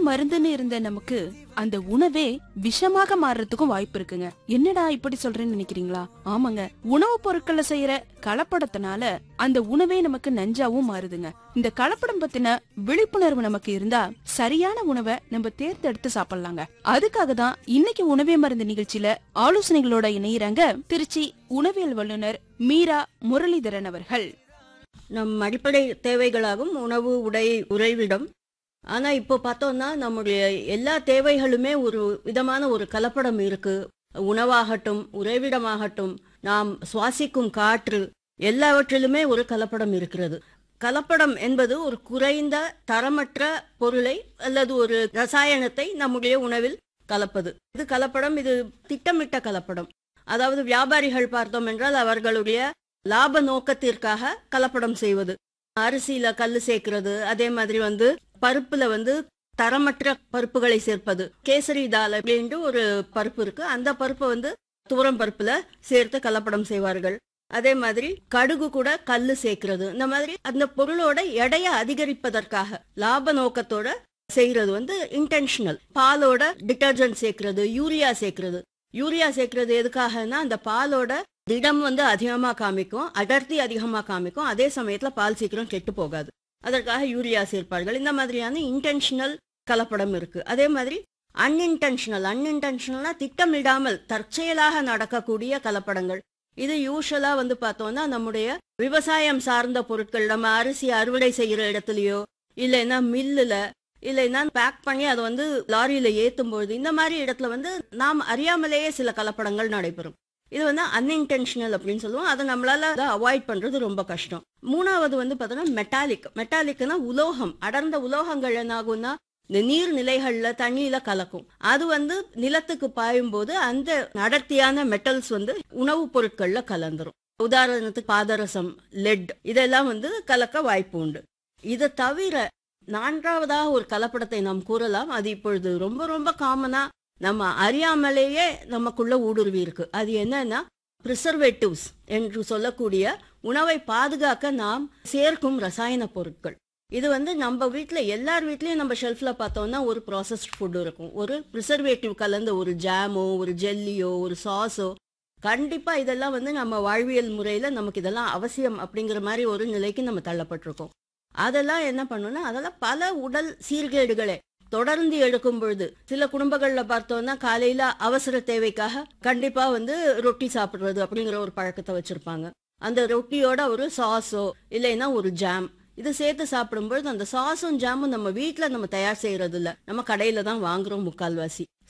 மருந்துன்னு இருந்த நமக்கு அந்த உணவே விஷமாக மாறுறதுக்கும் வாய்ப்பு இருக்குங்க என்னடா இப்படி சொல்றேன்னு நினைக்கிறீங்களா ஆமாங்க உணவுப் பொருட்களை செய்யற கலப்படத்தினால அந்த உணவே நமக்கு நஞ்சாவும் மாறுதுங்க இந்த கலப்படம் பத்தின விழிப்புணர்வு நமக்கு இருந்தா சரியான உணவை நம்ம தேர்ந்தெடுத்து சாப்பிடலாங்க அதுக்காக தான் இன்னைக்கு உணவே மருந்து நிகழ்ச்சியில ஆலோசனைகளோட இணையறாங்க திருச்சி உணவியல் வல்லுனர் மீரா முரளிதரன் அவர்கள் நம் அடிப்படை தேவைகளாகும் உணவு உடை உறைவிடம் ஆனா இப்போ பார்த்தோம்னா நம்முடைய எல்லா தேவைகளுமே ஒரு விதமான ஒரு கலப்படம் இருக்கு உணவாகட்டும் உறைவிடமாகட்டும் நாம் சுவாசிக்கும் காற்று எல்லாவற்றிலுமே ஒரு கலப்படம் இருக்கிறது கலப்படம் என்பது ஒரு குறைந்த தரமற்ற பொருளை அல்லது ஒரு ரசாயனத்தை நம்முடைய உணவில் கலப்பது இது கலப்படம் இது திட்டமிட்ட கலப்படம் அதாவது வியாபாரிகள் பார்த்தோம் என்றால் அவர்களுடைய லாப நோக்கத்திற்காக கலப்படம் செய்வது அரிசியில கல்லு சேர்க்கிறது அதே மாதிரி வந்து பருப்புல வந்து தரமற்ற பருப்புகளை சேர்ப்பது கேசரி தால் அப்படின்ட்டு ஒரு பருப்பு இருக்கு அந்த பருப்பை வந்து துவரம் பருப்புல சேர்த்து கலப்படம் செய்வார்கள் அதே மாதிரி கடுகு கூட கல்லு சேர்க்கிறது இந்த மாதிரி அந்த பொருளோட எடையை அதிகரிப்பதற்காக லாப நோக்கத்தோட செய்யறது வந்து இன்டென்ஷனல் பாலோட டிட்டர்ஜென்ட் சேர்க்கிறது யூரியா சேர்க்கிறது யூரியா சேர்க்கிறது எதுக்காகனா அந்த பாலோட திடம் வந்து அதிகமா காமிக்கும் அடர்த்தி அதிகமா காமிக்கும் அதே சமயத்துல பால் சீக்கிரம் கெட்டு போகாது அதற்காக யூரியா சேர்ப்பார்கள் இந்த மாதிரியான இன்டென்ஷனல் கலப்படம் இருக்கு அதே மாதிரி அன்இன்டென்ஷனல் அன்இன்டென்ஷனல்னா திட்டமிடாமல் தற்செயலாக நடக்கக்கூடிய கலப்படங்கள் இது யூஸ்வலா வந்து பார்த்தோம்னா நம்முடைய விவசாயம் சார்ந்த பொருட்கள் நம்ம அரிசி அறுவடை செய்யற இடத்துலயோ இல்லைன்னா மில்லுல இல்லைன்னா பேக் பண்ணி அதை வந்து லாரியில ஏத்தும் பொழுது இந்த மாதிரி இடத்துல வந்து நாம் அறியாமலேயே சில கலப்படங்கள் நடைபெறும் இது வந்து அன்இன்டென்ஷனல் அப்படின்னு சொல்லுவோம் அதை நம்மளால அதை அவாய்ட் பண்றது ரொம்ப கஷ்டம் மூணாவது வந்து பார்த்தோம்னா மெட்டாலிக் மெட்டாலிக்னா உலோகம் அடர்ந்த உலோகங்கள் என்ன ஆகும்னா இந்த நீர்நிலைகள்ல தண்ணியில கலக்கும் அது வந்து நிலத்துக்கு பாயும் போது அந்த அடர்த்தியான மெட்டல்ஸ் வந்து உணவுப் பொருட்கள்ல கலந்துரும் உதாரணத்துக்கு பாதரசம் லெட் இதெல்லாம் வந்து கலக்க வாய்ப்பு உண்டு இதை தவிர நான்காவதாக ஒரு கலப்படத்தை நாம் கூறலாம் அது இப்பொழுது ரொம்ப ரொம்ப காமனா நம்ம அறியாமலேயே நமக்குள்ள ஊடுருவி இருக்கு அது என்னன்னா ப்ரிசர்வேட்டிவ்ஸ் என்று சொல்லக்கூடிய உணவை பாதுகாக்க நாம் சேர்க்கும் ரசாயன பொருட்கள் இது வந்து நம்ம வீட்டில் எல்லார் வீட்லயும் நம்ம ஷெல்ஃப்ல பார்த்தோம்னா ஒரு ப்ராசஸ்ட் ஃபுட் இருக்கும் ஒரு ப்ரிசர்வேட்டிவ் கலந்த ஒரு ஜாமோ ஒரு ஜெல்லியோ ஒரு சாஸோ கண்டிப்பா இதெல்லாம் வந்து நம்ம வாழ்வியல் முறையில நமக்கு இதெல்லாம் அவசியம் அப்படிங்கிற மாதிரி ஒரு நிலைக்கு நம்ம தள்ளப்பட்டிருக்கோம் அதெல்லாம் என்ன பண்ணுன்னா அதெல்லாம் பல உடல் சீர்கேடுகளை தொடர்ந்து எடுக்கும் பொழுது சில குடும்பங்கள்ல பார்த்தோம்னா காலையில அவசர தேவைக்காக கண்டிப்பா வந்து ரொட்டி சாப்பிடுறது அப்படிங்கிற ஒரு பழக்கத்தை வச்சிருப்பாங்க அந்த ரொட்டியோட ஒரு சாஸோ இல்லைன்னா ஒரு ஜாம் இது சேர்த்து சாப்பிடும்பொழுது அந்த சாஸும் ஜாமும் நம்ம வீட்ல நம்ம தயார் செய்யறது இல்ல நம்ம கடையில தான் வாங்குறோம் முக்கால்வாசி